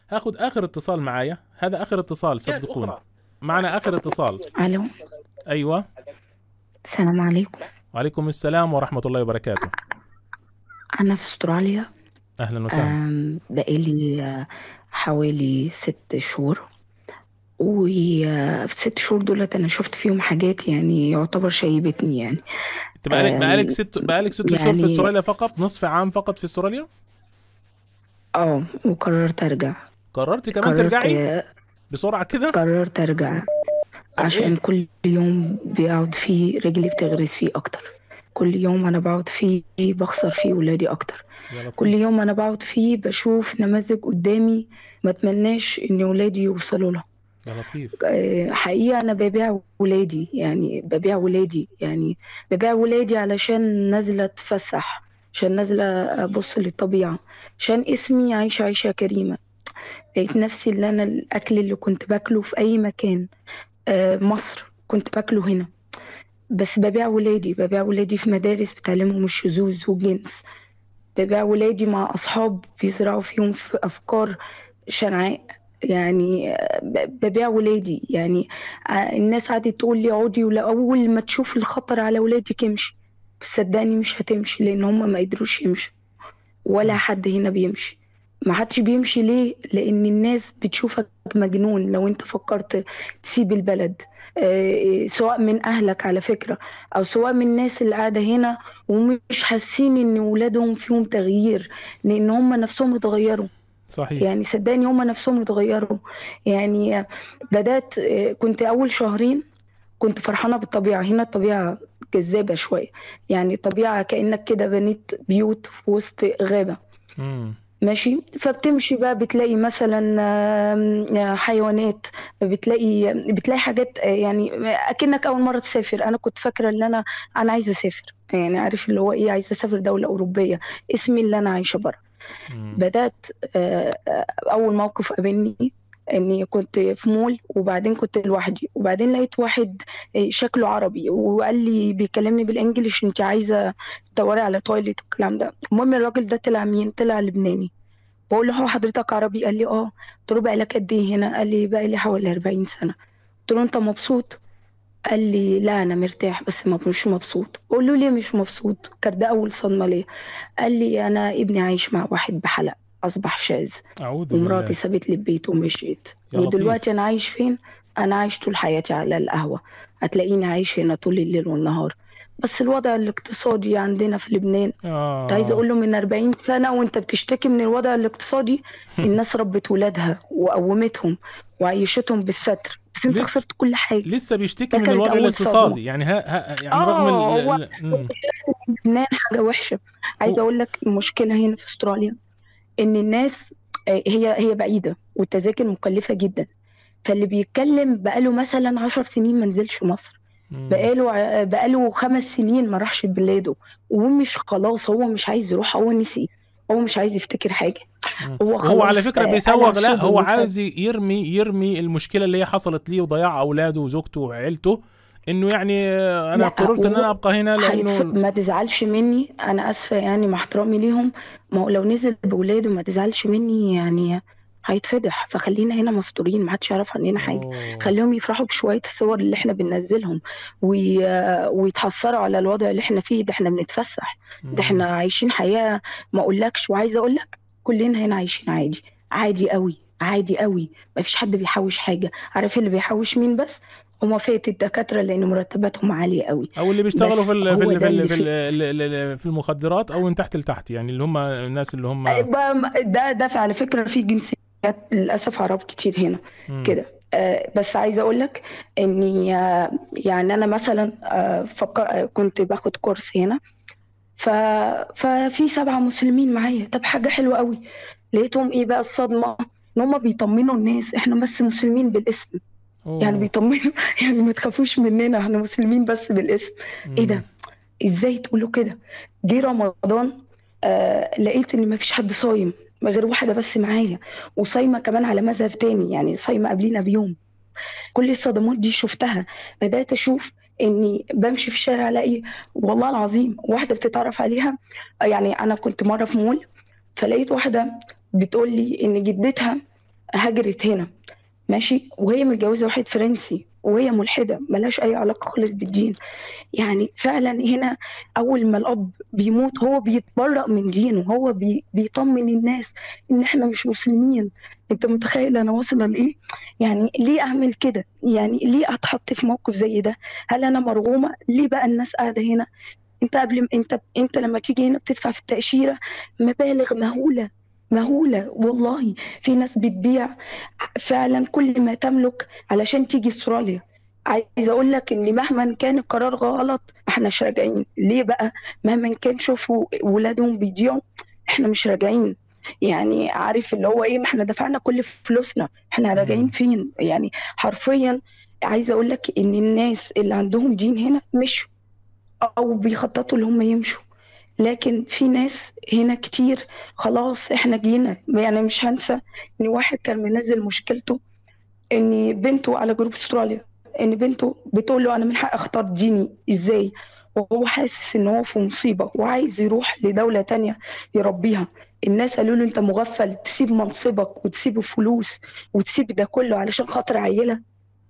هاخد اخر اتصال معايا هذا اخر اتصال صدقوني معنا اخر اتصال الو ايوه السلام عليكم وعليكم السلام ورحمه الله وبركاته انا في استراليا اهلا وسهلا أم، بقالي آه، حوالي ست شهور وفي الست شهور دولت انا شفت فيهم حاجات يعني يعتبر شيبتني يعني انت بقالك آم، بقالك ست بقالك ست شهور في يعني- استراليا فقط نصف عام فقط في استراليا اه وقررت ارجع قررتي كمان قررت ترجعي بسرعه كده قررت ارجع عشان كل يوم بقعد فيه رجلي بتغرس فيه اكتر كل يوم انا بقعد فيه بخسر فيه ولادي اكتر يا لطيف. كل يوم انا بقعد فيه بشوف نماذج قدامي ما اتمناش ان ولادي يوصلوا لها يا لطيف آه، حقيقة أنا ببيع ولادي يعني ببيع ولادي يعني ببيع ولادي علشان نازلة أتفسح عشان نازلة أبص للطبيعة عشان اسمي عايشة عيشة كريمة لقيت نفسي اللي أنا الأكل اللي كنت باكله في أي مكان آه، مصر كنت باكله هنا بس ببيع ولادي ببيع ولادي في مدارس بتعلمهم الشذوذ والجنس ببيع ولادي مع أصحاب بيزرعوا فيهم في أفكار شنعاء يعني آه، ب- ببيع ولادي يعني آه، الناس قعدت تقول لي عودي ولا أول ما تشوف الخطر على ولادك امشي بس صدقني مش هتمشي لأن هم ما قدروش يمشوا ولا حد هنا بيمشي ما حدش بيمشي ليه لأن الناس بتشوفك مجنون لو انت فكرت تسيب البلد آه، سواء من أهلك على فكرة أو سواء من الناس اللي قاعدة هنا ومش حاسين إن ولادهم فيهم تغيير لأن هم نفسهم اتغيروا صحيح يعني صدقني هم نفسهم اتغيروا يعني بدأت كنت أول شهرين كنت فرحانة بالطبيعة هنا الطبيعة جذابة شوية يعني الطبيعة كأنك كده بنيت بيوت في وسط غابة مم. ماشي فبتمشي بقى بتلاقي مثلا آم، حيوانات بتلاقي بتلاقي حاجات آه، يعني اكنك اول مره تسافر انا كنت فاكره ان انا انا عايزه اسافر يعني عارف اللي هو ايه عايزه اسافر دوله اوروبيه اسمي اللي انا عايشه بره مم. بدات آه، آه، اول موقف قابلني اني كنت في مول وبعدين كنت لوحدي وبعدين لقيت واحد آه، شكله عربي وقال لي بيكلمني بالانجلش انت عايزه تدوري على تويليت والكلام ده المهم الراجل ده طلع مين طلع لبناني بقول له هو حضرتك عربي قال لي اه قلت له بقالك قد ايه هنا قال لي بقالي حوالي 40 سنه قلت له انت مبسوط قال لي لا انا مرتاح بس ما مش مبسوط قول له ليه مش مبسوط كان ده اول صدمه ليا قال لي انا ابني عايش مع واحد بحلق اصبح شاذ اعوذ ومراتي بالله سابت لي البيت ومشيت يا لطيف. ودلوقتي انا عايش فين انا عايش طول حياتي على القهوه هتلاقيني عايش هنا طول الليل والنهار بس الوضع الاقتصادي عندنا في لبنان آه. كنت عايزه اقول له من 40 سنه وانت بتشتكي من الوضع الاقتصادي الناس ربت ولادها وقومتهم وعيشتهم بالستر بس انت لسه- خسرت كل حاجه لسه بيشتكي ده من كانت الوضع أول الاقتصادي صدمة. يعني ها, ها يعني آه، رغم ال... هو- ال- مم. لبنان حاجه وحشه عايزه اقول لك المشكله هنا في استراليا ان الناس آه، هي هي بعيده والتذاكر مكلفه جدا فاللي بيتكلم بقاله مثلا عشر سنين ما نزلش مصر مم. بقاله ع- بقاله خمس سنين ما راحش بلاده ومش خلاص هو مش عايز يروح هو نسي هو مش عايز يفتكر حاججة مم. هو وهو على خلاص، فكره آه، بيسوغ قلع لا شبه هو المفروض. عايز يرمي يرمي المشكله اللي هي حصلت ليه وضياع اولاده وزوجته وعيلته انه يعني آه، انا لا، قررت ان هو انا ابقى هنا هيتف... لانه ما تزعلش مني انا اسفه يعني مع احترامي ليهم ما هو لو نزل بولاده ما تزعلش مني يعني هيتفضح فخلينا هنا مستورين ما حدش يعرف عننا حاجه أوه. خليهم يفرحوا بشويه الصور اللي احنا بننزلهم وي... ويتحسروا على الوضع اللي احنا فيه ده احنا بنتفسح ده احنا عايشين حياه ما اقولكش وعايزه اقول لك كلنا هنا عايشين عادي عادي قوي عادي قوي ما فيش حد بيحوش حاجه عارف اللي بيحوش مين بس هما فئه الدكاتره لان مرتباتهم عاليه قوي او اللي بيشتغلوا بس في ال في هو ال ده في ال اللي في, فيه. ال ال- ال- في المخدرات او من تحت لتحت يعني اللي هم الناس اللي هم بقى- ده ده على فكره في جنسيات للاسف عرب كتير هنا مم. كده آه، بس عايزه اقول لك اني آه، يعني انا مثلا آه، فكر آه، كنت باخد كورس هنا ف... ففي سبعه مسلمين معايا طب حاجه حلوه قوي لقيتهم ايه بقى الصدمه ان هم بيطمنوا الناس احنا بس مسلمين بالاسم أوه. يعني بيطمنوا يعني ما تخافوش مننا احنا مسلمين بس بالاسم ايه ده مم. ازاي تقولوا كده جه رمضان آه لقيت ان مفيش حد صايم غير واحده بس معايا وصايمه كمان على مذهب تاني يعني صايمه قبلينا بيوم كل الصدمات دي شفتها بدات اشوف اني بمشي في الشارع الاقي والله العظيم واحده بتتعرف عليها يعني انا كنت مره في مول فلقيت واحده بتقول لي ان جدتها هاجرت هنا ماشي وهي متجوزة واحد فرنسي وهي ملحدة ملهاش أي علاقة خالص بالدين يعني فعلا هنا أول ما الأب بيموت هو بيتبرأ من دينه هو بي بيطمن الناس إن إحنا مش مسلمين أنت متخيل أنا واصلة لإيه؟ يعني ليه أعمل كده؟ يعني ليه أتحط في موقف زي ده؟ هل أنا مرغومة؟ ليه بقى الناس قاعدة هنا؟ أنت قبل أنت أنت لما تيجي هنا بتدفع في التأشيرة مبالغ مهولة مهولة والله في ناس بتبيع فعلا كل ما تملك علشان تيجي استراليا عايزه اقول لك ان مهما كان القرار غلط احنا مش راجعين ليه بقى مهما كان شوفوا ولادهم بيضيعوا احنا مش راجعين يعني عارف اللي هو ايه ما احنا دفعنا كل فلوسنا احنا راجعين فين يعني حرفيا عايزه اقول لك ان الناس اللي عندهم دين هنا مشوا او بيخططوا اللي هم يمشوا لكن في ناس هنا كتير خلاص احنا جينا يعني مش هنسى ان واحد كان منزل مشكلته ان بنته على جروب استراليا ان بنته بتقول له انا من حق اختار ديني ازاي وهو حاسس ان هو في مصيبه وعايز يروح لدوله تانية يربيها الناس قالوا له انت مغفل تسيب منصبك وتسيب الفلوس وتسيب ده كله علشان خاطر عيله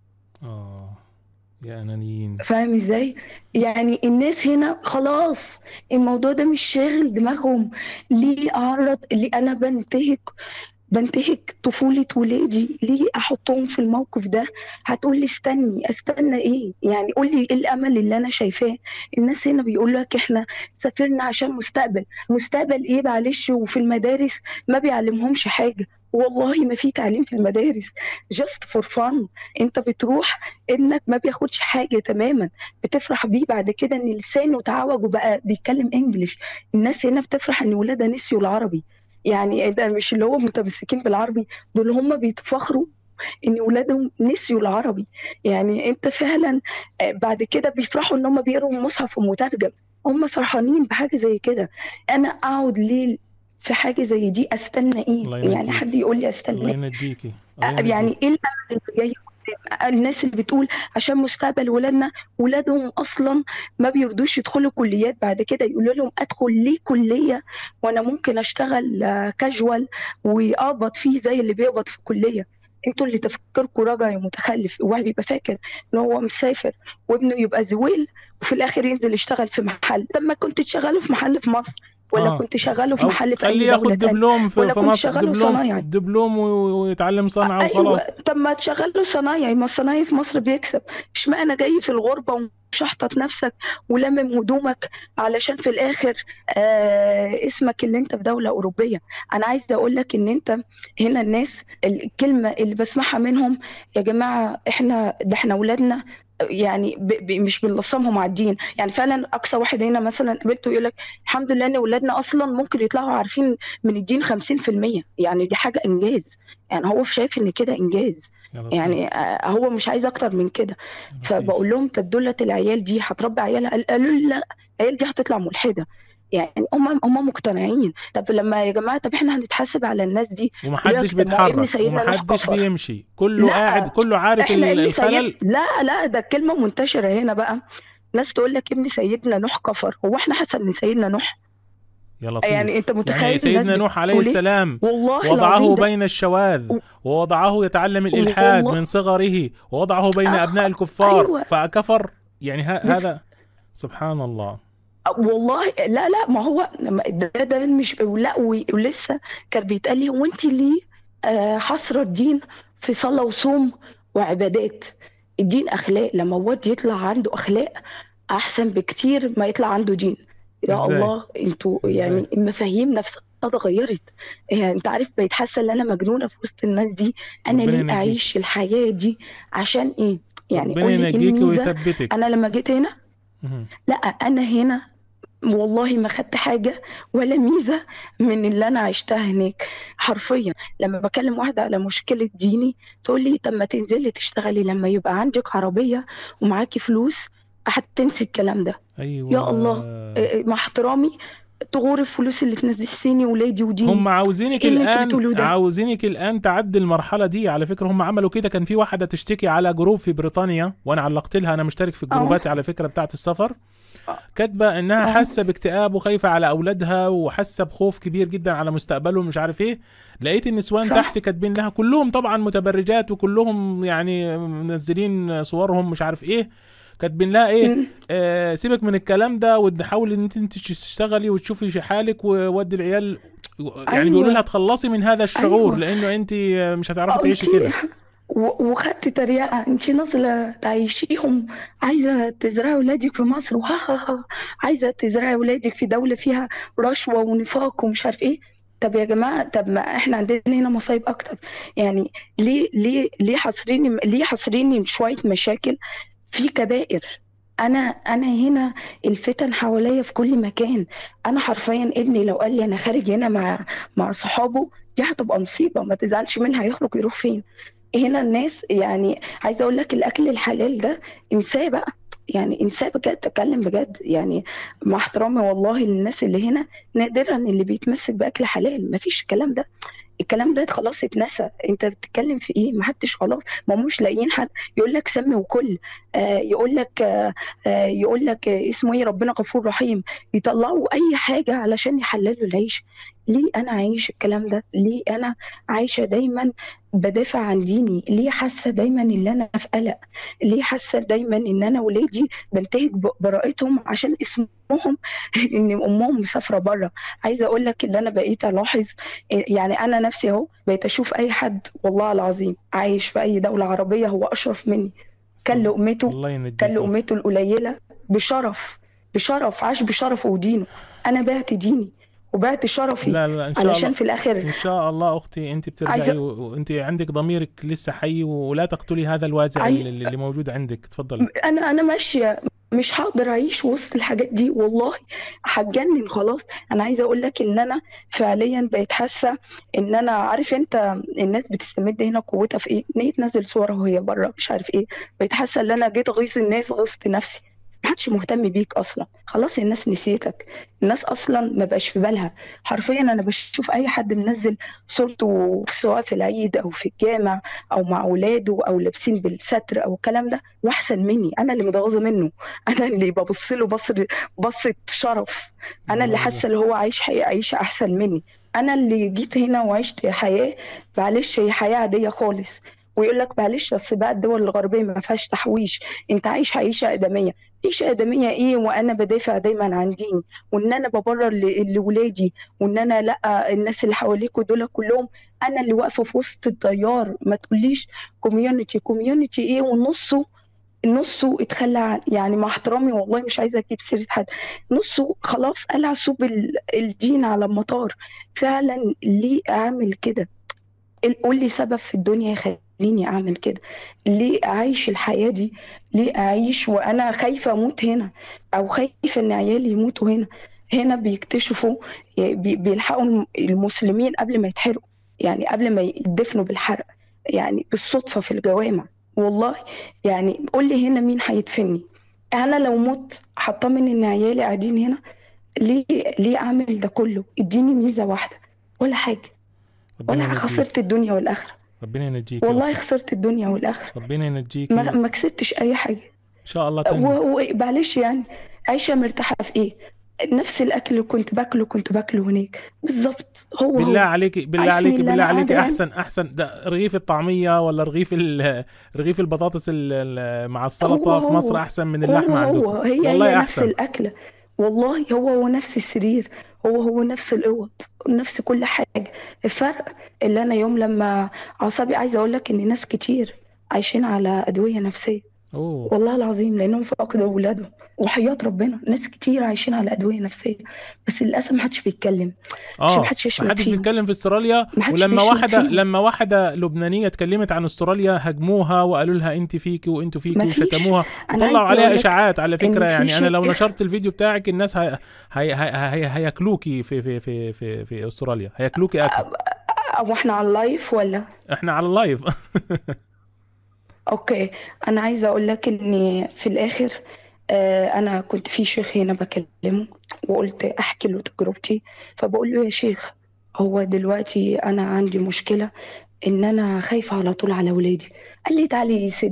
اه يا انانيين فاهم ازاي يعني الناس هنا خلاص الموضوع ده مش شاغل دماغهم ليه اعرض ليه انا بنتهك بنتهك طفولة ولادي ليه أحطهم في الموقف ده هتقول لي استني استنى إيه يعني قول لي إيه الأمل اللي أنا شايفاه الناس هنا بيقول لك إحنا سافرنا عشان مستقبل مستقبل إيه معلش وفي المدارس ما بيعلمهمش حاجة والله ما في تعليم في المدارس just for fun انت بتروح ابنك ما بياخدش حاجه تماما بتفرح بيه بعد كده ان لسانه تعوج وبقى بيتكلم انجليش الناس هنا بتفرح ان ولادها نسيوا العربي يعني ده مش اللي هو متمسكين بالعربي دول هم بيتفخروا ان ولادهم نسيوا العربي يعني انت فعلا بعد كده بيفرحوا ان هم بيقروا المصحف مترجم هم فرحانين بحاجه زي كده انا اقعد ليه في حاجه زي دي استنى الله ايه يعني ينجيك. حد يقول لي استنى الله إيه؟ ينجيكي الله ينجيكي. يعني ايه الامل اللي جاي قدام؟ الناس اللي بتقول عشان مستقبل ولادنا ولادهم اصلا ما بيرضوش يدخلوا كليات بعد كده يقولوا لهم ادخل ليه كليه وانا ممكن اشتغل كاجوال واقبض فيه زي اللي بيقبض في الكليه انتوا اللي تفكيركم راجع يا متخلف الواحد بيبقى فاكر ان هو مسافر وابنه يبقى زويل وفي الاخر ينزل يشتغل في محل طب ما كنت تشغله في محل في مصر ولا آه. كنت شغاله في أو محل في خليه اي ياخد دوله تانية دبلوم في, ولا في كنت مصر شغاله دبلوم صنايعي. دبلوم و- ويتعلم صنعة ايوه وخلاص طب ما تشغله صنايعي ما الصنايعي في مصر بيكسب اشمعنى جاي في الغربه ومشحطط نفسك ولمم هدومك علشان في الاخر آه اسمك اللي انت في دوله اوروبيه انا عايزه اقول لك ان انت هنا الناس الكلمه اللي بسمعها منهم يا جماعه احنا ده احنا اولادنا يعني ب ب مش بنلصمهم على الدين يعني فعلا اقصى واحد هنا مثلا قابلته يقول لك الحمد لله ان اولادنا اصلا ممكن يطلعوا عارفين من الدين 50% يعني دي حاجه انجاز يعني هو شايف ان كده انجاز يا لطيف، يعني آه، هو مش عايز اكتر من كده يا لطيف. فبقول لهم طب دولت العيال دي هتربي عيالها قال- قالوا لي لا العيال دي هتطلع ملحده يعني هم هم مقتنعين طب لما يا جماعه طب احنا هنتحاسب على الناس دي ومحدش يقول لك طب ما هو ابن بيتحرك سيدنا نوح ومحدش كفر. بيمشي كله لا، قاعد كله عارف احنا ال- ابن الخلل سيد لا لا ده الكلمه منتشره هنا بقى ناس تقول لك ابن سيدنا نوح كفر هو احنا حسن من سيدنا نوح يا لطيف يعني انت متخيل يعني الناس سيدنا نوح عليه بتقول إيه؟ السلام والله وضعه العظيم ده بين الشواذ ووضعه يتعلم الإلحاد والله- من صغره ووضعه بين آه، أبناء الكفار أيوة. فكفر يعني ه- هذا سبحان الله والله لا لا ما هو ده ده مش لا و- ولسه كان بيتقال لي هو انت ليه آه، حاصره الدين في صلاه وصوم وعبادات الدين اخلاق لما الواد يطلع عنده اخلاق احسن بكتير ما يطلع عنده دين يا إزاي؟ الله انتوا إزاي؟ يعني المفاهيم نفسها اتغيرت يعني انت عارف بقيت حاسه ان انا مجنونه في وسط الناس دي انا ربنا ليه ينجيك. اعيش الحياه دي عشان ايه يعني ربنا قول لي ايه ينجيك الميزه ويثبتك انا لما جيت هنا مهم. لا انا هنا والله ما خدت حاجه ولا ميزه من اللي انا عشتها هناك حرفيا لما بكلم واحده على مشكله ديني تقول لي طب ما تنزلي تشتغلي لما يبقى عندك عربيه ومعاكي فلوس هتنسي الكلام ده أيوة يا الله. إيه، مع احترامي تغور الفلوس اللي تنزليني ولادي وديني هم عاوزينك إيه اللي انتوا الان بتقولوه ده؟ عاوزينك الان تعدي المرحله دي على فكره هم عملوا كده كان في واحده تشتكي على جروب في بريطانيا وانا علقت لها انا مشترك في الجروبات على فكره بتاعه السفر كاتبه انها آه. حاسه باكتئاب وخايفه على اولادها وحاسه بخوف كبير جدا على مستقبلهم مش عارف ايه لقيت النسوان صح. تحت كاتبين لها كلهم طبعا متبرجات وكلهم يعني منزلين صورهم مش عارف ايه كاتبين لها ايه مم. آه سيبك من الكلام ده وتحاولي ان انت انت تشتغلي وتشوفي شي حالك وودي العيال يعني أيوة. بيقولوا لها تخلصي من هذا الشعور أيوة. لانه انت مش هتعرفي آه، تعيشي أنتي- كده و- وخدت تريقة انت نازلة تعيشيهم عايزة تزرعي ولادك في مصر وها ها ها عايزة تزرعي ولادك في دولة فيها رشوة ونفاق ومش عارف ايه طب يا جماعة طب ما احنا عندنا هنا مصايب اكتر يعني ليه ليه ليه حاصريني ليه حاصريني بشوية مشاكل في كبائر انا انا هنا الفتن حواليا في كل مكان انا حرفيا ابني لو قال لي انا خارج هنا مع مع صحابه دي هتبقى مصيبة ما تزعلش منها هيخرج يروح فين هنا الناس يعني عايزه اقول لك الاكل الحلال ده انساه بقى يعني انساه بجد اتكلم بجد يعني مع احترامي والله للناس اللي هنا نادرا اللي بيتمسك باكل حلال مفيش الكلام ده الكلام ده خلاص اتنسى انت بتتكلم في ايه ما حدش خلاص ما مش لاقيين حد يقول لك سم وكل آه يقول لك آه آه يقول لك آه اسمه ايه ربنا غفور رحيم يطلعوا اي حاجه علشان يحللوا العيش ليه انا عايش الكلام ده ليه انا عايشه دايما بدافع عن ديني ليه حاسه دايما ان انا في قلق ليه حاسه دايما ان انا ولادي بنتهك ب- براءتهم عشان اسمهم ان امهم مسافره بره عايزه اقول لك اللي انا بقيت الاحظ يعني انا نفسي اهو بقيت اشوف اي حد والله العظيم عايش في اي دوله عربيه هو اشرف مني كان لقمته الله ينجيك كان لقمته القليله بشرف بشرف عاش بشرفه ودينه انا بعت ديني وبعت شرفي لا لا ان شاء علشان الله في الاخر ان شاء الله اختي انت بترجعي عايزة- و- وانت عندك ضميرك لسه حي ولا تقتلي هذا الوازع عاي- اللي, اللي موجود عندك تفضلي انا انا ماشيه مش هقدر اعيش وسط الحاجات دي والله هتجنن خلاص انا عايزه اقول لك ان انا فعليا بقيت حاسه ان انا عارف انت الناس بتستمد هنا قوتها في ايه ان هي تنزل صورها وهي بره مش عارف ايه بقيت حاسه ان انا جيت اغيظ الناس غيظت نفسي ما حدش مهتم بيك اصلا خلاص الناس نسيتك الناس اصلا ما بقاش في بالها حرفيا انا بشوف اي حد منزل صورته سواء في العيد او في الجامع او مع اولاده او لابسين بالستر او الكلام ده واحسن مني انا اللي متغاظه منه انا اللي ببص له بصر بصه شرف انا اللي حاسه اللي هو عايش حياه عيشه احسن مني انا اللي جيت هنا وعشت حياه معلش هي حياه عاديه خالص ويقول لك معلش اصل بقى الدول الغربيه ما فيهاش تحويش انت عايش عيشه ادميه عيشه ادميه ايه وانا بدافع دايما عن ديني وان انا ببرر ل- لولادي وان انا لا الناس اللي حواليكوا دول كلهم انا اللي واقفه في وسط التيار ما تقوليش كوميونتي كوميونتي ايه ونصه نصه اتخلى عن يعني مع احترامي والله مش عايزه اجيب سيره حد نصه خلاص قلع سوب ال- الدين على المطار فعلا ليه اعمل كده ال- قول لي سبب في الدنيا يخليني اعمل كده ليه اعيش الحياه دي ليه اعيش وانا خايفه اموت هنا او خايفه ان عيالي يموتوا هنا هنا بيكتشفوا بي- بيلحقوا الم- المسلمين قبل ما يتحرقوا يعني قبل ما يدفنوا بالحرق يعني بالصدفه في الجوامع والله يعني قول لي هنا مين هيدفني انا لو مت هطمن ان عيالي قاعدين هنا ليه ليه اعمل ده كله اديني ميزه واحده ولا حاجه ربنا ولا ينجيك خسرت الدنيا والاخره ربنا ينجيك يا والله أختي. خسرت الدنيا والاخره ربنا ينجيك ما ان ما كسبتش اي حاجه شاء الله تنجي و- ومعلش يعني عايشه مرتاحه في ايه نفس الاكل اللي كنت باكله كنت باكله هناك بالظبط هو بالله هو عليك بالله عايز من عليك اللي بالله أنا عليك قاعدة احسن احسن ده رغيف الطعميه ولا رغيف ال- رغيف البطاطس ال- ال- مع السلطه هو في مصر هو. احسن من هو اللحمه هو عندكم هي والله هي نفس احسن الاكله والله هو هو نفس السرير هو هو نفس الاوض نفس كل حاجه الفرق اللي انا يوم لما اعصابي عايزه اقول لك ان ناس كتير عايشين على ادويه نفسيه اوه والله العظيم لانهم فقدوا اولادهم وحياة ربنا ناس كتير عايشين على ادويه نفسيه بس للاسف ما حدش بيتكلم عشان اه ما حدش ما يشمت حدش فيهم بيتكلم في استراليا ما حدش ولما بيشمت واحده فيهم لما واحده لبنانيه اتكلمت عن استراليا هجموها وقالوا لها انت فيكي وانتوا فيكي ما فيش وشتموها انا وطلعوا عايزه عليها اقول لك اشاعات على ان فكره في يعني انا لو شيء نشرت الفيديو بتاعك الناس هي هي هي هي هياكلوكي في في في في في استراليا هياكلوكي اكل او احنا على اللايف ولا احنا على اللايف اوكي انا عايزه اقول لك ان في الاخر آه، انا كنت في شيخ هنا بكلمه وقلت احكي له تجربتي فبقول له يا شيخ هو دلوقتي انا عندي مشكله ان انا خايفه على طول على ولادي قال لي تعالي سيبني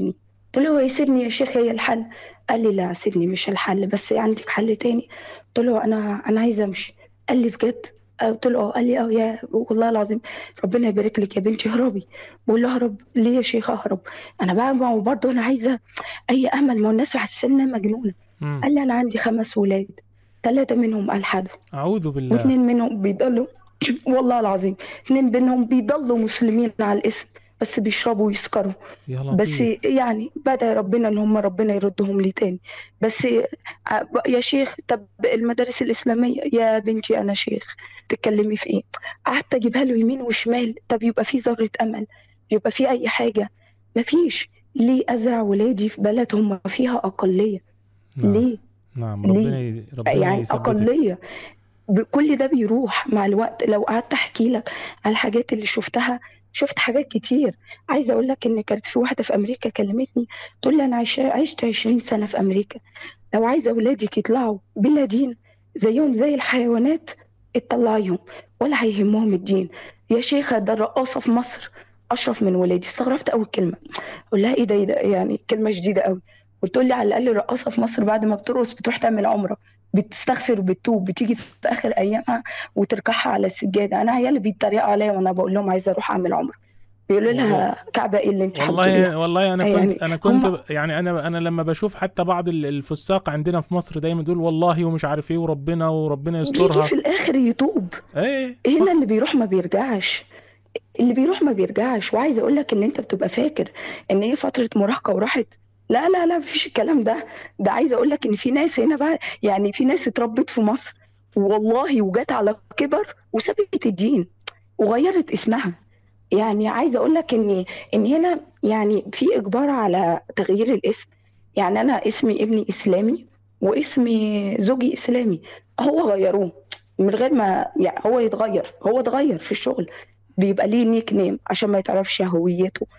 قلت له يسيبني يا شيخ هي الحل قال لي لا سيبني مش الحل بس عندك حل تاني قلت له انا انا عايزه امشي قال لي بجد قلت له اه قال لي اه يا والله العظيم ربنا يبارك لك يا بنتي اهربي بقول له اهرب ليه يا شيخ اهرب انا بقى ما هو برضه انا عايزه اي امل ما هو الناس حاسين إن أنا مجنونه مم. قال لي انا عندي خمس ولاد ثلاثه منهم الحدوا اعوذ بالله واثنين منهم بيضلوا والله العظيم اثنين منهم بيضلوا مسلمين على الاسم بس بيشربوا ويسكروا يا بس لطيف يعني بدأ ربنا ان هم ربنا يردهم لي تاني بس ع- يا شيخ طب المدارس الإسلامية يا بنتي أنا شيخ تتكلمي في إيه قعدت أجيبها له يمين وشمال طب يبقى في ذرة أمل يبقى في أي حاجة مفيش ليه أزرع ولادي في بلد هم فيها أقلية نعم ليه نعم ليه؟ ربنا ي... ربنا يعني يثبتك أقلية ب- كل ده بيروح مع الوقت لو قعدت أحكي لك على الحاجات اللي شفتها شفت حاجات كتير عايزة أقول لك إن كانت في واحدة في أمريكا كلمتني تقول لي أنا عايشة عشت 20 سنة في أمريكا لو عايزة أولادك يطلعوا بلا دين زيهم زي الحيوانات اتطلعيهم ولا هيهمهم الدين يا شيخة ده الرقاصة في مصر أشرف من ولادي استغربت أول كلمة أقول لها إيه ده إيه ده يعني كلمة شديدة قوي وتقول لي على الأقل الرقاصة في مصر بعد ما بترقص بتروح تعمل عمرة بتستغفر وبتتوب بتيجي في آخر أيامها وتركعها على السجادة أنا عيالي بيتريقوا عليا وأنا بقول لهم عايزة أروح أعمل عمرة بيقولوا لها كعبة إيه اللي أنت حافظة والله والله انا كنت يعني انا كنت هم- ب- يعني انا انا لما بشوف حتى بعض ال- الفساق عندنا في مصر دايما دول والله ومش عارف ايه وربنا وربنا بيجي يسترها في الآخر يتوب ايه هنا صح اللي بيروح ما بيرجعش اللي بيروح ما بيرجعش وعايزه اقول لك ان انت بتبقى فاكر ان هي فتره مراهقه وراحت لا لا لا مفيش الكلام ده ده عايزه اقول لك ان في ناس هنا بقى يعني في ناس اتربت في مصر والله وجات على كبر وسابت الدين وغيرت اسمها يعني عايزه اقول لك ان ان هنا يعني في اجبار على تغيير الاسم يعني انا اسمي ابني اسلامي واسمي زوجي اسلامي هو غيروه من غير ما يعني هو يتغير هو اتغير في الشغل بيبقى ليه نيك نيم عشان ما يتعرفش هويته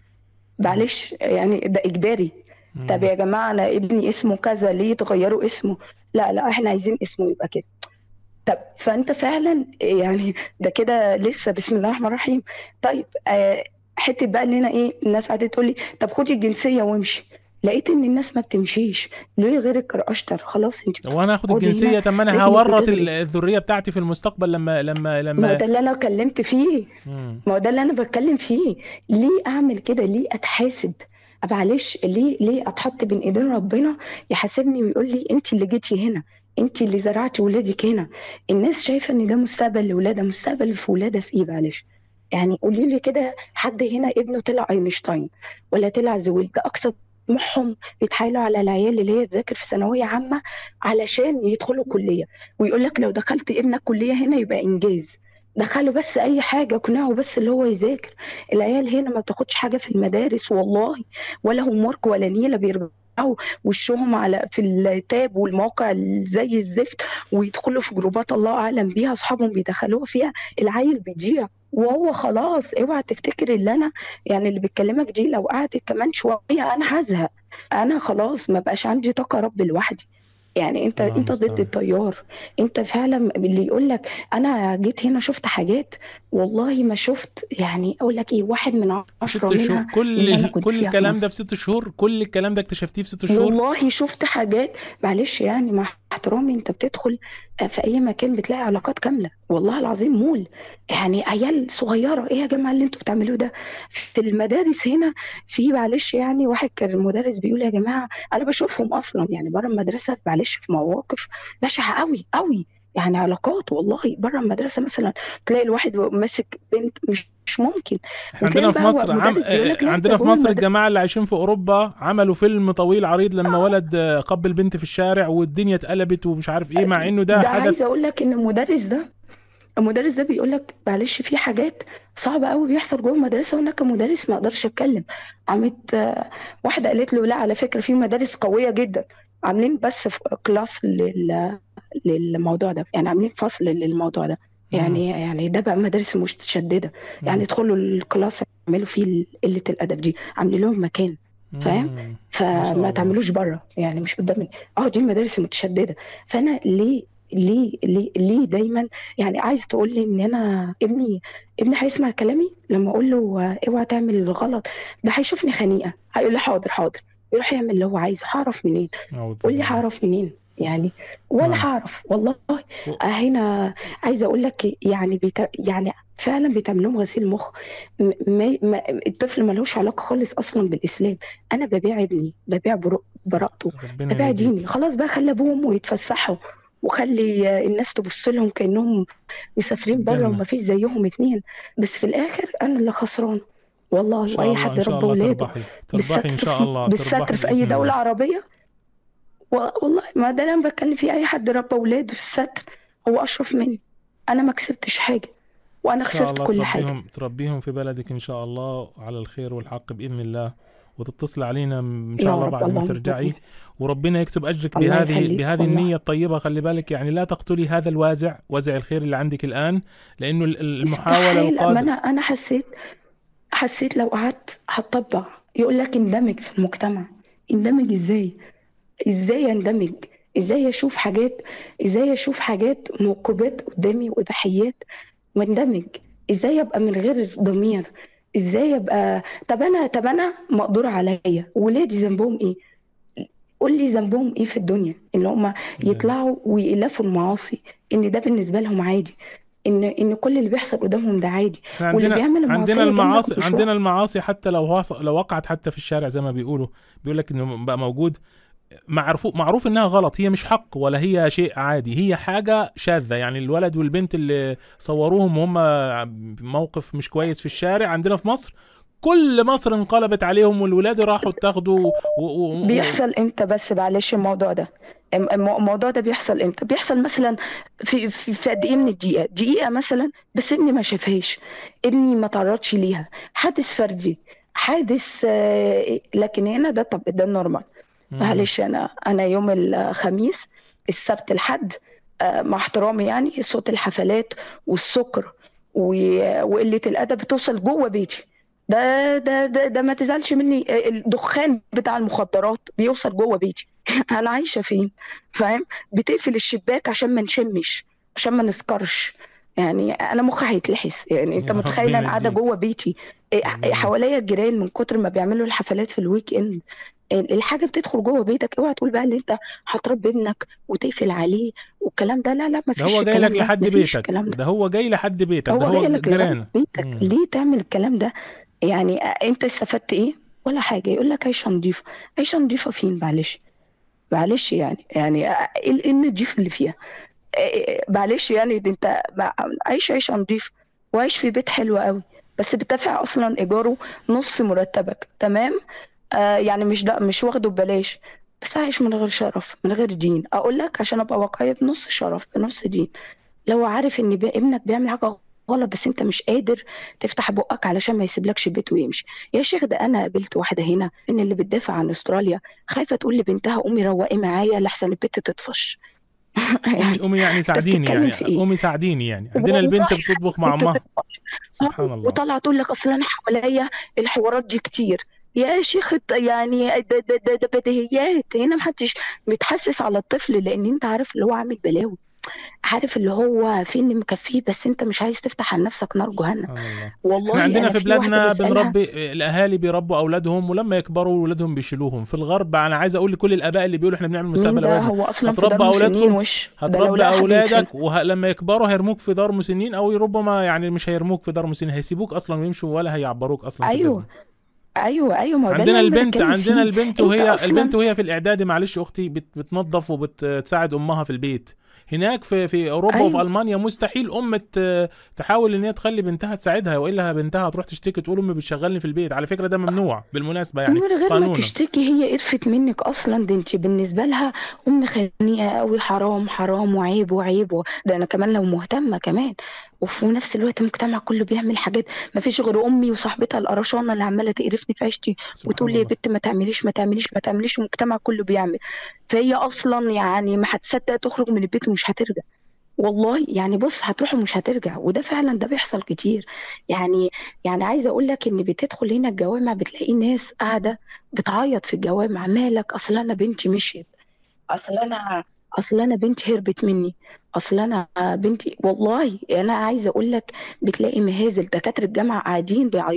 معلش يعني ده اجباري طب يا جماعه انا ابني اسمه كذا ليه تغيروا اسمه لا لا احنا عايزين اسمه يبقى كده طب فانت فعلا يعني ده كده لسه بسم الله الرحمن الرحيم طيب آه حته بقى ان انا ايه الناس قعدت تقول لي طب خدي الجنسيه وامشي لقيت ان الناس ما بتمشيش ليه غيرك اشطر خلاص انت وانا اخد خدي الجنسيه هنا طب ما انا رجلك هورط بتدرس. ال- الذريه بتاعتي في المستقبل لما لما ما هو لما ده اللي انا اتكلمت فيه مم. ما هو ده اللي انا بتكلم فيه ليه اعمل كده ليه اتحاسب أبقى معلش ليه ليه اتحط بين ايدين ربنا يحاسبني ويقول لي انت اللي جيتي هنا انت اللي زرعتي ولادك هنا الناس شايفه ان ده مستقبل لولادها مستقبل في ولادها في ايه معلش يعني قولي لي كده حد هنا ابنه طلع اينشتاين ولا طلع زويل ده اقصى طموحهم يتحايلوا على العيال اللي هي تذاكر في ثانويه عامه علشان يدخلوا كليه ويقول لك لو دخلت ابنك كليه هنا يبقى انجاز دخله بس اي حاجه اقنعه بس اللي هو يذاكر العيال هنا ما بتاخدش حاجه في المدارس والله ولا هوم ورك ولا نيله بيرجعوا وشهم على في التاب والمواقع زي الزفت ويدخلوا في جروبات الله اعلم بيها اصحابهم بيدخلوها فيها العيل بيضيع وهو خلاص اوعى تفتكر اللي انا يعني اللي بتكلمك دي لو قعدت كمان شويه انا هزهق انا خلاص ما بقاش عندي طاقه رب لوحدي يعني انت الله انت ضد المستعان. التيار انت فعلا اللي يقول لك انا جيت هنا شفت حاجات والله ما شفت يعني اقول لك ايه واحد من عشرة ست شهور منها كل اللي أنا ال- كنت كل فيها في الكلام مصر. ده في ست شهور كل الكلام ده اكتشفتيه في ست شهور والله شفت حاجات معلش يعني مع احترامي انت بتدخل في اي مكان بتلاقي علاقات كامله والله العظيم مول يعني عيال صغيره ايه يا جماعه اللي انتوا بتعملوه ده في المدارس هنا في معلش يعني واحد كان المدرس بيقول يا جماعه انا بشوفهم اصلا يعني بره المدرسه معلش في مواقف بشعه قوي قوي يعني علاقات والله بره المدرسه مثلا تلاقي الواحد ماسك بنت مش مش ممكن احنا عندنا في وتلاقي بقى مصر عم... مدرس بيقول لك لا عندنا في تجوز مصر المدرسة. الجماعه اللي عايشين في اوروبا عملوا فيلم طويل عريض لما ولد آه، قبل بنت في الشارع والدنيا اتقلبت ومش عارف ايه مع انه ده ده حدث عايزه اقول لك ان المدرس ده المدرس ده بيقول لك معلش في حاجات صعبه قوي بيحصل جوه المدرسه وانا كمدرس ما اقدرش اتكلم قامت آه، واحده قالت له لا على فكره في مدارس قويه جدا عاملين بس في كلاس لل للموضوع ده يعني عاملين فصل للموضوع ده يعني يعني ده بقى مدارس متشدده يعني يدخلوا الكلاس يعملوا فيه قله الادب دي عاملين لهم مكان فاهم؟ مم. ما شاء الله. فما تعملوش بره يعني مش قدام اه دي المدارس المتشدده فانا ليه ليه ليه ليه دايما يعني عايز تقول لي ان انا ابني ابني هيسمع كلامي لما اقول له آه، اوعى تعمل الغلط ده هيشوفني خنيقه هيقول لي حاضر حاضر يروح يعمل اللي هو عايزه هعرف منين أعوذ قول لي بالله هعرف منين يعني ولا نعم هعرف والله و- هنا عايزه اقول لك يعني بيت... يعني فعلا بيتعمل لهم غسيل مخ م... ما... ما... الطفل ملوش علاقه خالص اصلا بالاسلام انا ببيع ابني ببيع برو... براءته ربنا ببيع ديني ينجيك خلاص بقى خلي ابوهم ويتفسحوا وخلي آه، الناس تبص لهم كانهم مسافرين بره جنة وما فيش زيهم اتنين بس في الاخر انا اللي خسران إن والله شاء واي الله حد إن شاء ربى الله ولاده تربحي تربحي إن بالستر شاء في الله بالستر تربحي في اي بإذن دوله الله عربيه و- والله ما ده اللي انا بتكلم فيه اي حد ربى ولاده في الستر هو اشرف مني انا ما كسبتش حاجه وانا إن شاء خسرت الله كل حاجه تربيهم تربيهم في بلدك إن شاء الله على الخير والحق بإذن الله وتتصل علينا إن شاء يا الله رب بعد ما اللهم ترجعي امين وربنا يكتب أجرك الله بهذه يخليك بهذه والله النية الطيبة خلي بالك يعني لا تقتلي هذا الوازع وازع الخير اللي عندك الآن لأنه ال- المحاولة استحيل ما القادمة انا انا حسيت حسيت لو قعدت هتطبع يقول لك اندمج في المجتمع اندمج ازاي ازاي اندمج ازاي اشوف حاجات ازاي اشوف حاجات موقبات قدامي واباحيات واندمج ازاي ابقى من غير ضمير ازاي ابقى طب انا طب انا مقدور عليا ولادي ذنبهم ايه قول لي ذنبهم ايه في الدنيا ان هم يطلعوا ويألفوا المعاصي ان ده بالنسبه لهم عادي ان ان كل اللي بيحصل قدامهم ده عادي احنا واللي عندنا بيعمل المعصيه عندنا جنبك المعاصي مش عندنا واقع المعاصي حتى لو وص- لو وقعت حتى في الشارع زي ما بيقولوا بيقول لك انه بقى موجود معروف معروف انها غلط هي مش حق ولا هي شيء عادي هي حاجه شاذه يعني الولد والبنت اللي صوروهم وهم في موقف مش كويس في الشارع عندنا في مصر كل مصر انقلبت عليهم والولاد راحوا اتاخدوا و... و... و... بيحصل امتى بس معلش الموضوع ده الم- الم- الموضوع ده بيحصل امتى بيحصل مثلا في في في قد ايه من الدقيقه دقيقه مثلا بس ابني ما شافهاش ابني ما تعرضش ليها حادث فردي حادث آه، لكن هنا ده طب ده النورمال مم. معلش انا انا يوم الخميس السبت الحد آه، مع احترامي يعني صوت الحفلات والسكر و- وقله الادب بتوصل جوه بيتي ده ده ده, ده ما تزعلش مني آه، الدخان بتاع المخدرات بيوصل جوه بيتي انا عايشه فين فاهم بتقفل الشباك عشان ما نشمش عشان ما نسكرش يعني انا مخي هيتلحس يعني انت يا متخيل ربنا انا قاعده يهديك. جوه بيتي إيه، ربنا حواليا الجيران من كتر ما بيعملوا الحفلات في الويك اند الحاجه بتدخل جوه بيتك اوعى تقول بقى ان انت هتربي ابنك وتقفل عليه والكلام ده لا لا ما ده فيش هو جاي الكلام لك ده لحد ما فيش بيتك الكلام ده ده هو جاي لحد بيتك ده هو هو جاي لك لغايه جيران بيتك مم. ليه تعمل الكلام ده يعني انت استفدت ايه ولا حاجه يقول لك عيشه نظيفه عيشه نظيفه فين معلش معلش يعني يعني ايه إيه النضيف اللي فيها إيه- معلش يعني دي انت مع- عايش عيشه نظيفه وعايش في بيت حلو قوي بس بتدفع اصلا ايجاره نص مرتبك تمام آه يعني مش ده مش واخده ببلاش بس عايش من غير شرف من غير دين اقول لك عشان ابقى واقعيه بنص شرف بنص دين لو عارف ان بي- ابنك بيعمل حاجه غلط بس انت مش قادر تفتح بقك علشان ما يسيبلكش بيت ويمشي يا شيخ ده انا قابلت واحده هنا ان اللي بتدافع عن استراليا خايفه تقول لبنتها قومي روقي معايا لحسن البت تطفش امي يعني امي يعني انت ساعديني بتتكلم يعني في ايه امي ساعديني يعني عندنا والله البنت بتطبخ مع انت امها بتطفش سبحان الله وطالعه تقول لك اصل انا حواليا الحوارات دي كتير يا شيخ الت- يعني ده ده ده, ده بديهيات هنا محدش بيتحسس على الطفل لان انت عارف اللي هو عامل بلاوي عارف اللي هو فين اللي مكفيه بس انت مش عايز تفتح عن نفسك نار جهنم سبحان الله احنا والله عندنا انا في في واحده بلادنا بسالها بنربي الاهالي بيربوا اولادهم ولما يكبروا ولادهم بيشيلوهم في الغرب انا عايز اقول لكل الاباء اللي بيقولوا احنا بنعمل مين مستقبل ده اولادنا هو اصلا في هتربى دار مسنين اولادكم وش ده لو هتربي لقى حد يدفن اولادك ولما يكبروا هيرموك في دار مسنين او ربما يعني مش هيرموك في دار مسنين هيسيبوك اصلا ويمشوا ولا هيعبروك اصلا في ايوه الجزمه ايوه ايوه ما هو ده عندنا اللي انا البنت بتكلم عندنا فيه البنت انت وهي اصلا البنت وهي في الاعدادي معلش اختي بت- بتنظف وبتساعد امها في البيت هناك في في اوروبا وفي ايوه المانيا مستحيل ام ت- تحاول ان هي تخلي بنتها تساعدها والا بنتها هتروح تشتكي تقول امي بتشغلني في البيت على فكره ده ممنوع بالمناسبه يعني من غير ما قانونا تشتكي هي قرفت منك اصلا ده انت بالنسبه لها ام خنيقه قوي حرام حرام وعيب وعيب و... ده انا كمان لو مهتمه كمان وفي نفس الوقت المجتمع كله بيعمل حاجات ما فيش غير امي وصاحبتها القرشانه اللي عماله تقرفني في عيشتي سبحان وتقول لي يا الله بنت ما تعمليش ما تعمليش ما تعمليش والمجتمع كله بيعمل فهي اصلا يعني ما هتصدق تخرج من البيت ومش هترجع والله يعني بص هتروح ومش هترجع وده فعلا ده بيحصل كتير يعني يعني عايزه اقول لك ان بتدخل هنا الجوامع بتلاقي ناس قاعده بتعيط في الجوامع مالك اصل انا بنتي مشيت اصل انا اصل انا بنتي هربت مني اصل انا بنتي والله انا عايزه اقول لك بتلاقي مهازل دكاتره الجامعه قاعدين بيعيطوا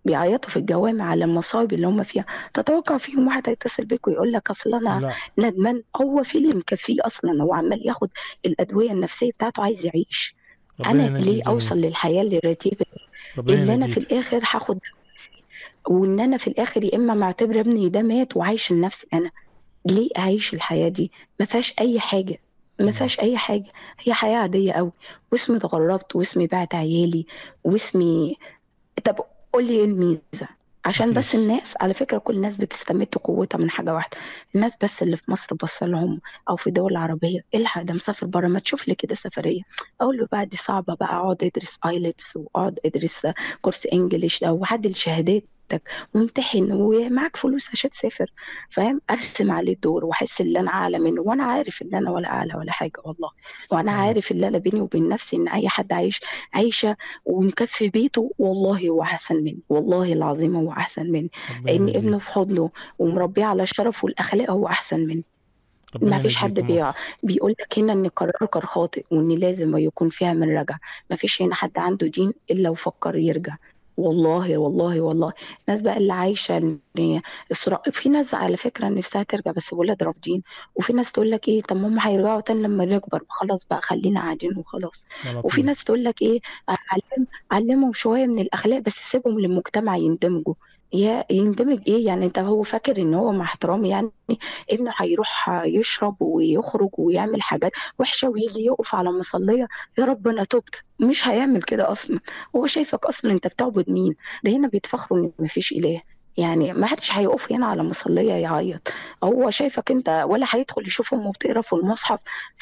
بيعيطوا في الجوامع على المصايب اللي هم فيها تتوقع فيهم واحد هيتصل بيك ويقول لك اصل انا لا ندمان هو في اللي مكفيه اصلا هو عمال ياخد الادويه النفسيه بتاعته عايز يعيش ربنا انا ينجي ليه الجميع اوصل للحياه الرتيبه ربنا اللي انا في ينجيك الاخر هاخد نفسي وان انا في الاخر يا اما معتبره ابني ده مات وعايش لنفسي انا ليه اعيش الحياه دي ما فيهاش اي حاجه ما مم. فيهاش اي حاجه هي حياه عاديه قوي واسمي اتغربت واسمي بعت عيالي واسمي طب قول لي ايه الميزه عشان بس مفيش الناس على فكره كل الناس بتستمد قوتها من حاجه واحده الناس بس اللي في مصر بص لهم او في الدول العربيه الحق ده مسافر بره ما تشوف لي كده سفريه اقول له بقى دي صعبه بقى اقعد ادرس ايلتس واقعد ادرس كورس انجليش او عدل شهاداتك وامتحن ومعاك فلوس عشان تسافر فاهم ارسم عليه الدور واحس ان انا اعلى منه وانا عارف ان انا ولا اعلى ولا حاجه والله وانا سبحان الله عارف ان انا بيني وبين نفسي ان اي حد عايش عايشه ومكفي بيته والله هو احسن مني والله العظيم هو احسن مني ربنا لان ابنه ينجيك في حضنه ومربيه على الشرف والاخلاق هو احسن مني ربنا ما فيش حد ينجيكم بي... اختي بيقول لك هنا ان قرارك خاطئ وان لازم يكون فيها من رجع ما فيش هنا حد عنده دين الا وفكر يرجع والله والله والله الناس بقى اللي عايشه ان الصراع في ناس على فكره نفسها ترجع بس ولاد رافضين وفي ناس تقول لك ايه طب ما هم هيرجعوا تاني لما نكبر خلاص بقى خلينا قاعدين وخلاص يا وفي لطيف ناس تقول لك ايه علم علمهم شويه من الاخلاق بس سيبهم للمجتمع يندمجوا يا يندمج ايه يعني انت هو فاكر ان هو مع احترامي يعني ابنه هيروح يشرب ويخرج ويعمل حاجات وحشه ويجي يقف على مصليه يا رب انا تبت مش هيعمل كده اصلا هو شايفك اصلا انت بتعبد مين ده هنا بيتفخروا ان مفيش اله يعني ما حدش هيقف هنا على مصلية يعيط هو شايفك انت ولا هيدخل يشوف امه بتقرا في المصحف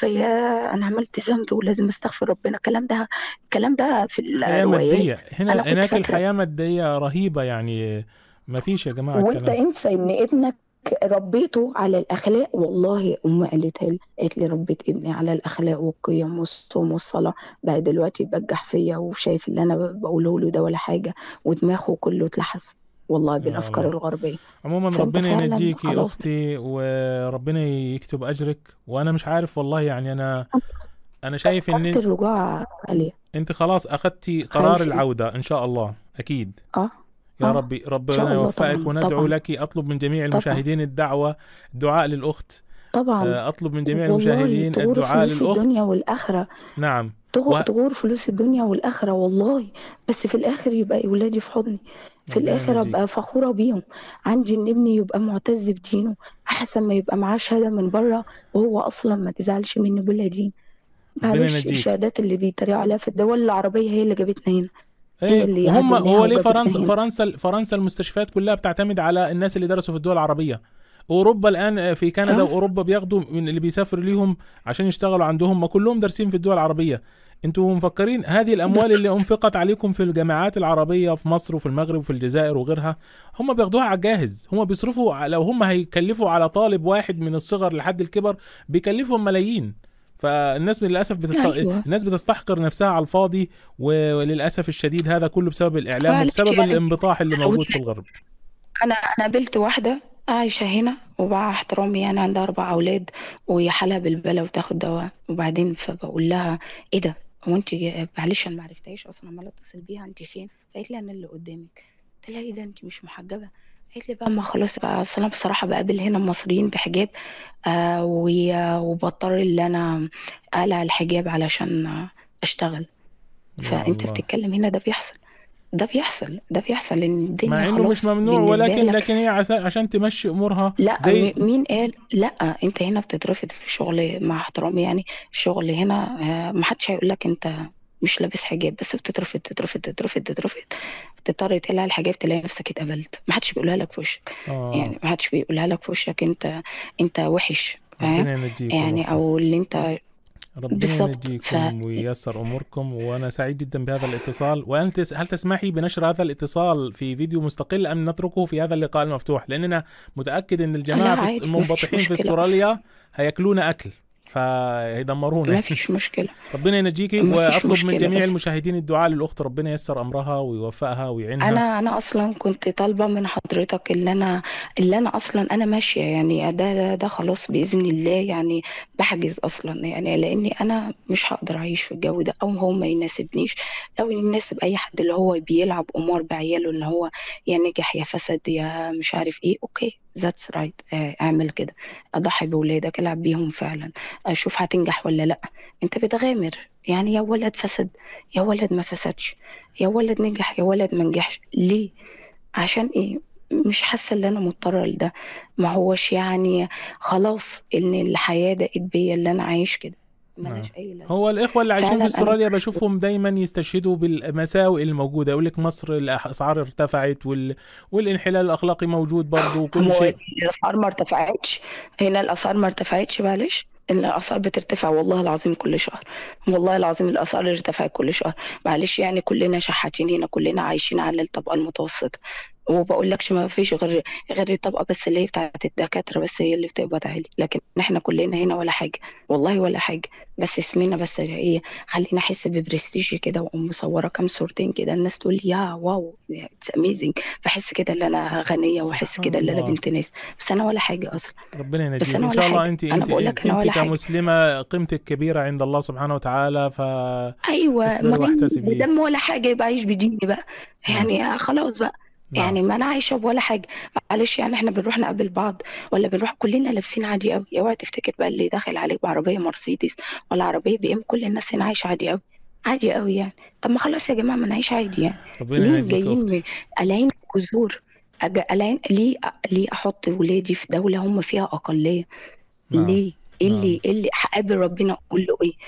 فيا انا عملت ذنب ولازم استغفر ربنا الكلام ده الكلام ده في حياة الروايات مادية هنا انا كنت هناك فاكره الحياة مادية رهيبة يعني ما فيش يا جماعة وانت الكلام انسى ان ابنك ربيته على الاخلاق والله امي قالتها لي قالت لي ربيت ابني على الاخلاق والقيم والصوم والصلاه بقى دلوقتي بجح فيا وشايف اللي انا بقوله له ده ولا حاجه ودماغه كله اتلحس والله يا بالافكار الله الغربيه عموما فانت ربنا فعلا ينجيكي خلاص اختي وربنا يكتب اجرك وانا مش عارف والله يعني انا انا شايف ان فكرت الرجوع عليه انت خلاص اخذتي قرار خايف العودة ان شاء الله اكيد اه يا اه ربي ان شاء ربنا الله يوفقك طبعا وندعو طبعا لك اطلب من جميع طبعا المشاهدين الدعوة الدعاء للاخت طبعا آه، اطلب من جميع والله المشاهدين تغور الدعاء فلوس الدنيا للاخت والاخره نعم تغ- و... تغور فلوس الدنيا والآخرة والله بس في الآخر يبقى ولادي في حضني في ربنا الآخر ينجيك أبقى فخورة بيهم عندي إن ابني يبقى معتز بدينه أحسن ما يبقى معاه شهادة من بره وهو أصلا ما تزعلش مني بلا دين ربنا معلش ينجيك الشهادات اللي بيتريقوا عليها في الدول العربية هي اللي جابتنا هنا هي ايه اللي وهم عدلناها هو ليه وجابتنا فرنسا هنا فرنسا فرنسا المستشفيات كلها بتعتمد على الناس اللي درسوا في الدول العربية اوروبا الان في كندا اه واوروبا بياخدوا من اللي بيسافر ليهم عشان يشتغلوا عندهم ما كلهم دارسين في الدول العربية انتوا مفكرين هذه الاموال اللي انفقت عليكم في الجامعات العربية في مصر وفي المغرب وفي الجزائر وغيرها هم بياخدوها على الجاهز هم بيصرفوا ع- لو هم هيكلفوا على طالب واحد من الصغر لحد الكبر بيكلفهم ملايين فالناس للاسف بتست... أيوه الناس بتستحقر نفسها على الفاضي و- وللاسف الشديد هذا كله بسبب الاعلام معلش وبسبب يعني الانبطاح اللي موجود في الغرب انا انا قابلت واحده عايشه هنا ومع احترامي يعني عندها اربع ااولاد وهي حالها بالبلا وتاخد دواء وبعدين فبقول لها ايه ده هو انت جا- معلش انا ما عرفتهاش اصلا عماله اتصل بيها انت فين فقالت لي انا اللي قدامك قلت لها ايه ده انت مش محجبه قالت لي بقى ما خلاص بقى اصل انا بصراحه بقابل هنا مصريين بحجاب آه و- وبضطر ان انا اقلع الحجاب علشان آه، اشتغل يا فانت الله بتتكلم هنا ده بيحصل ده بيحصل ده بيحصل لان مع الدنيا انه مش خلاص ممنوع بالنسبه ولكن لك لكن هي عس- عشان تمشي امورها لا زي م- مين قال لا انت هنا بتترفض في الشغل مع احترامي يعني الشغل هنا آه، ما حدش هيقول لك انت مش لابس حجاب بس بتترفض تترفض تترفض تترفض تضطر تقلع الحجاب تلاقي نفسك اتقبلت ما حدش بيقولها لك في وشك اه يعني ما حدش بيقولها لك في وشك انت انت وحش فاهم ربنا ينجيكم يعني اختي او اللي انت ربنا بالظبط ف ينجيكم وييسر اموركم وانا سعيد جدا بهذا الاتصال وانت هل تسمحي بنشر هذا الاتصال في فيديو مستقل ام نتركه في هذا اللقاء المفتوح لاننا متاكد ان لا الجماعه في عادي ما فيش المنبطحين في مشكلة أصلا استراليا هياكلونا اكل فيدمرونا ما فيش مشكله ربنا ينجيكي ما فيش واطلب من مشكلة، جميع بس- المشاهدين الدعاء للاخت ربنا ييسر امرها ويوفقها ويعينها انا انا اصلا كنت طالبه من حضرتك اللي انا اللي انا اصلا انا ماشيه يعني ده ده, ده خلاص باذن الله يعني بحجز اصلا يعني لاني انا مش هقدر اعيش في الجو ده او هو ما يناسبنيش او يناسب اي حد اللي هو بيلعب قمار بعياله ان هو يا نجح يا فسد يا مش عارف ايه اوكي ذاتس رايت اعمل كده اضحي بولادك العب بيهم فعلا اشوف هتنجح ولا لا انت بتغامر يعني يا ولد فسد يا ولد ما فسدش يا ولد نجح يا ولد ما نجحش ليه عشان ايه مش حاسه ان انا مضطره لده ما هوش يعني خلاص ان الحياه دقت بيا اللي انا عايش كده ملهاش اي لازمه هو الاخوه اللي عايشين فعلاً في أنا- استراليا بشوفهم دايما يستشهدوا بالمساوئ الموجوده يقول لك مصر الاسعار ارتفعت وال... والانحلال الاخلاقي موجود برضه وكل هو شيء الاسعار ما ارتفعتش هنا الاسعار ما ارتفعتش معلش الاسعار بترتفع والله العظيم كل شهر والله العظيم الاسعار ارتفعت كل شهر معلش يعني كلنا شحاتين هنا كلنا عايشين على الطبقه المتوسطه وبقول لكش ما فيش غير غير الطبقه بس اللي هي بتاعت الدكاتره بس هي اللي بتقبض عالي لكن احنا كلنا هنا ولا حاجه والله ولا حاجه بس اسمنا بس ايه خلينا احس ببرستيج كده واقوم مصوره كام صورتين كده الناس تقول لي يا واو اتس اميزنج فاحس كده ان انا غنيه واحس سبحان كده ان انا الله. بنت ناس بس انا ولا حاجه اصلا ربنا بس ينجيك أنا ان ولا شاء الله حاجة. انت أنا انت بقول لك أنا انت ولا حاجة. كمسلمه قيمتك كبيره عند الله سبحانه وتعالى ف ايوه اصبري ما واحتسبي. دام ولا حاجه يبقى عيش بديني بقى يعني خلاص بقى نعم. يعني ما انا عايشه بولا حاجه معلش يعني احنا بنروح نقابل بعض ولا بنروح كلنا لابسين عادي قوي اوعى تفتكر بقى اللي داخل عليك بعربيه مرسيدس ولا عربيه بي ام كل الناس هنا عايشه عادي قوي عادي قوي يعني طب ما خلاص يا جماعه ما نعيش عادي يعني ربنا ليه ينجيك جايين اختي م- قلعين جذور أج- قلعين ليه ليه احط ولادي في دوله هم فيها اقليه نعم. ليه ايه نعم. اللي ايه اللي هقابل ربنا اقول له ايه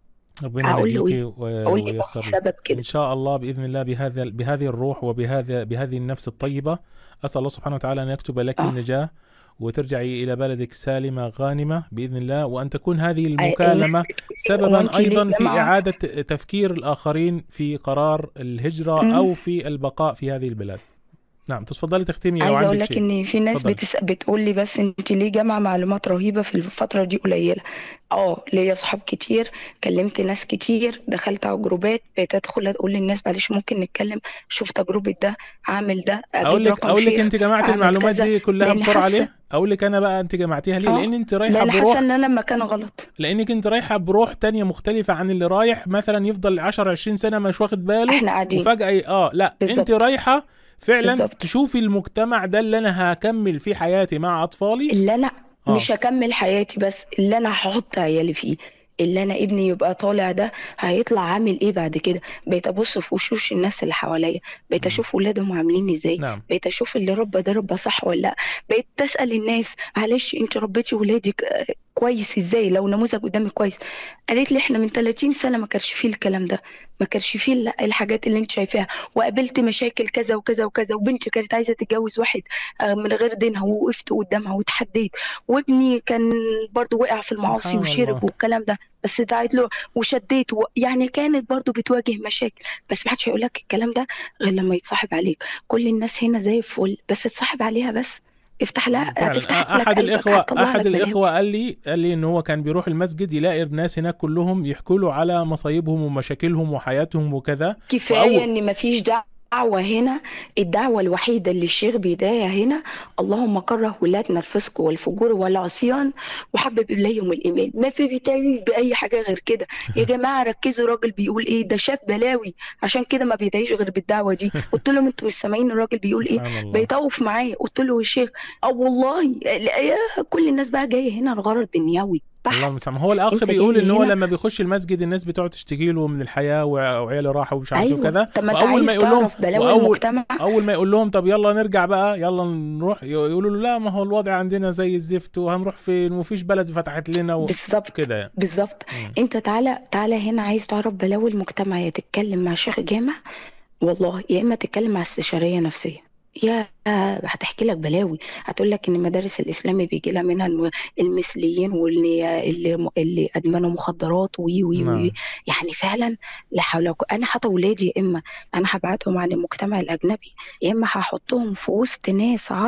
ربنا أقول له ينجيكي إيه؟ و- أقول له إيه وييسر لك السبب كده؟ ان شاء الله باذن الله بهذا بهذه الروح وبهذا بهذه النفس الطيبه اسال الله سبحانه وتعالى ان يكتب لك آه. النجاه وترجعي الى بلدك سالمه غانمه باذن الله وان تكون هذه أي- المكالمه الناس بتقول لي، سببا هو أنت ليه ايضا في جامعة؟ اعاده تفكير الاخرين في قرار الهجره مم. او في البقاء في هذه البلاد نعم تفضلي تختمي لو عايزه اقول عندك لك شيء ان في ناس اتفضلي. بتس... بتقول لي بس انت ليه جامعه معلومات رهيبه في الفتره دي قليله اه ليا صحاب كتير كلمت ناس كتير دخلت على جروبات بقيت ادخل اقول للناس معلش ممكن نتكلم شوف تجربه ده اعمل ده اجيب اقول لك رقم اقول لك شيخ انت جمعت أعمل المعلومات كذا، دي كلها لأن بسرعه حاسة- ليه اقول لك انا بقى انت جمعتيها ليه آه، لان انت رايحه لان بروح حاسه ان انا مكان غلط لانك انت رايحه بروح تانية مختلفه عن اللي رايح مثلا يفضل 10 20 سنه مش واخد باله احنا قاعدين وفجاه ي- اه لا بالظبط. انت رايحه فعلا بالظبط. تشوفي المجتمع ده اللي انا هكمل فيه حياتي مع اطفالي اللي انا آه. مش هكمل حياتي بس اللي انا هحط عيالي فيه اللي انا ابني يبقى طالع ده هيطلع عامل ايه بعد كده بقيت ابص في وشوش الناس اللي حواليا بقيت اشوف ولادهم عاملين ازاي نعم بقيت اشوف اللي ربى ده ربى صح ولا لا بقيت تسال الناس معلش انت ربيتي ولادك آه، كويس ازاي لو نموذج قدامك كويس قالت لي احنا من 30 سنه ما كانش فيه الكلام ده ما كانش فيه ال- الحاجات اللي انت شايفاها وقابلت مشاكل كذا وكذا وكذا وبنتي كانت عايزه تتجوز واحد آه، من غير دينها ووقفت قدامها واتحديت وابني كان برضو وقع في المعاصي سبحان وشرب الله. والكلام ده بس دعيت له وشديت و... يعني كانت برضو بتواجه مشاكل بس ما حدش هيقول لك الكلام ده غير لما يتصاحب عليك كل الناس هنا زي الفل بس تصاحب عليها بس افتح لها هتفتح فعلا لك احد قلبك الاخوه هتطلع احد لك بلاوي. الاخوه قال لي قال لي ان هو كان بيروح المسجد يلاقي الناس هناك كلهم يحكوا له على مصايبهم ومشاكلهم وحياتهم وكذا كفايه وأول- ان مفيش دعوه هنا الدعوه الوحيده اللي الشيخ بيداها هنا اللهم كره ولادنا الفسق والفجور والعصيان وحبب اليهم الايمان ما في بيتعيش باي حاجه غير كده يا جماعه ركزوا الراجل بيقول ايه ده شاف بلاوي عشان كده ما بيدعيش غير بالدعوه دي قلت لهم انتوا مش سامعين الراجل بيقول ايه سبحان الله بيطوف معايا قلت له يا شيخ اه والله لا، يا كل الناس بقى جايه هنا الغرض دنيوي بحت. الله المستعان هو الاخ أنت بيقول جاي ان هو هنا- لما بيخش المسجد الناس بتقعد تشتكي له من الحياه وع- وعياله راحوا ومش عارف إيه ايوه وكذا طب ما انت واول عايز ما يقول لهم تعرف بلاوي واول المجتمع اول ما يقول لهم طب يلا نرجع بقى يلا نروح يقولوا له لا ما هو الوضع عندنا زي الزفت وهنروح فين ومفيش بلد فتحت لنا بالظبط وكده يعني بالظبط مم. انت تعالى تعالى هنا عايز تعرف بلاوي المجتمع يا تتكلم مع شيخ جامع والله يا اما تتكلم مع استشاريه نفسيه يا هتحكي لك بلاوي هتقول لك ان المدارس الاسلامي بيجي لها منها الم- المثليين واللي اللي, اللي ادمنوا مخدرات وي وي نعم. وي يعني فعلا لا حول ولا قوة. انا حتى ولادي يا اما انا هبعتهم عن المجتمع الاجنبي يا اما هحطهم في وسط ناس عرب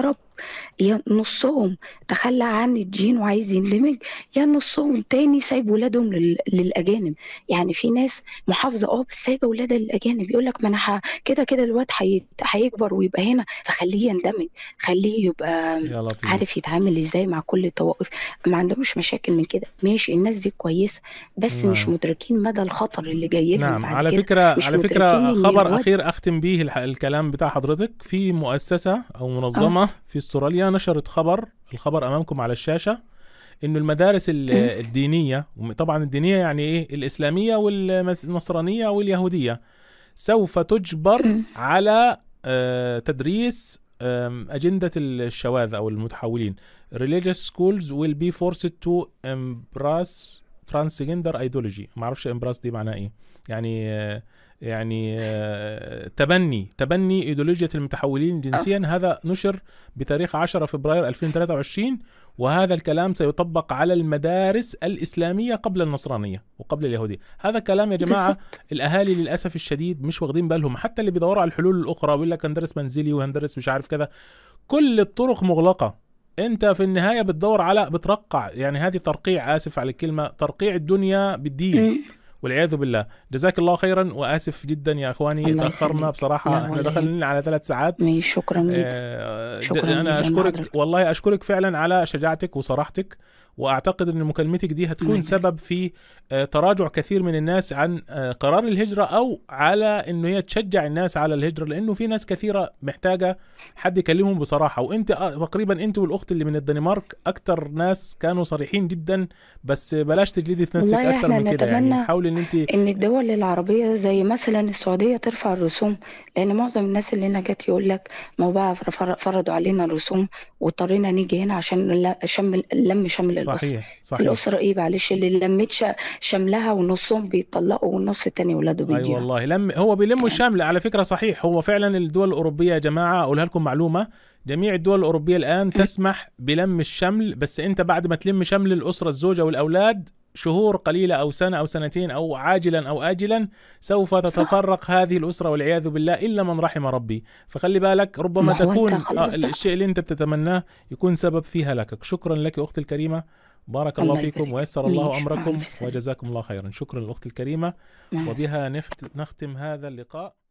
يا نصهم تخلى عن الدين وعايز يندمج يا نصهم تاني سايب ولادهم لل... للأجانب يعني في ناس محافظة اه بس سايبة ولادها للأجانب يقول لك ما أنا ح... كده كده الواد حي... هيكبر ويبقى هنا فخليه يندمج خليه يبقى يا لطيف عارف يتعامل ازاي مع كل الطوائف ما عندهمش مشاكل من كده ماشي الناس دي كويسة بس مش نعم مدركين مدى الخطر اللي جاي لهم نعم بعد على كده فكرة مش على مدركين فكرة ان خبر الواد أخير أختم به الح- الكلام بتاع حضرتك في مؤسسة أو اه منظمة في استراليا نشرت خبر الخبر أمامكم على الشاشة إنه المدارس ال- م- الدينية طبعا الدينية يعني إيه الإسلامية والنصرانية واليهودية سوف تجبر م- على آه، تدريس آم، أجندة الشواذ أو المتحولين religious schools will be forced to embrace transgender ideology ما اعرفش embrace دي معناها ايه يعني آه، يعني آه، تبني تبني ايديولوجيا المتحولين اه جنسيا هذا نشر بتاريخ 10 فبراير 2023 وهذا الكلام سيطبق على المدارس الإسلامية قبل النصرانية وقبل اليهودية هذا كلام يا جماعة بالظبط الأهالي للأسف الشديد مش واخدين بالهم حتى اللي بيدوروا على الحلول الأخرى بيقول لك هندرس منزلي وهندرس مش عارف كذا كل الطرق مغلقة انت في النهاية بتدور على بترقع يعني هذه ترقيع آسف على الكلمة ترقيع الدنيا بالدين م- والعياذ بالله جزاك الله خيرا واسف جدا يا اخواني الله تاخرنا يخليك بصراحه لا احنا ولا يهمك دخلنا على ثلاث ساعات ماشي شكرا جدا آه، د- شكرا انا جدا اشكرك لحضرتك والله اشكرك فعلا على شجاعتك وصراحتك واعتقد ان مكالمتك دي الله هتكون يبارك سبب في آه، تراجع كثير من الناس عن آه، قرار الهجره او على انه هي تشجع الناس على الهجره لانه في ناس كثيره محتاجه حد يكلمهم بصراحه وانت آه، تقريبا انت والاخت اللي من الدنمارك اكتر ناس كانوا صريحين جدا بس بلاش تجلدي في نفسك والله اكتر احنا من كده يعني نتمنى حاولي ان انت ان الدول العربية زي مثلا السعودية ترفع الرسوم لان معظم الناس اللي هنا جت يقول لك ما هو بقى فر- فرضوا علينا الرسوم واضطرينا نيجي هنا عشان ل- شمل لم شمل الأسرة صحيح صحيح الأسرة ايه معلش اللي لمت ش- شملها ونصهم بيطلقوا والنص التاني ولاده اي بيضيعوا والله لم هو بيلموا يعني الشمل على فكره صحيح هو فعلا الدول الاوروبيه يا جماعه اقولها لكم معلومه جميع الدول الاوروبيه الان م- تسمح بلم الشمل بس انت بعد ما تلم شمل الاسره الزوجه والاولاد شهور قليله او سنه او سنتين او عاجلا او اجلا سوف صح تتفرق هذه الاسره والعياذ بالله الا من رحم ربي فخلي بالك ربما ما هو انت تكون آه خلاص بقى الشيء اللي انت بتتمناه يكون سبب في هلاكك شكرا لك اختي الكريمه بارك الله الله فيكم يبارك ويسر الله ماشي مع امركم الف سلامة وجزاكم الله خيرا شكرا للاخت الكريمه مع السلامة وبها نخت- نختم هذا اللقاء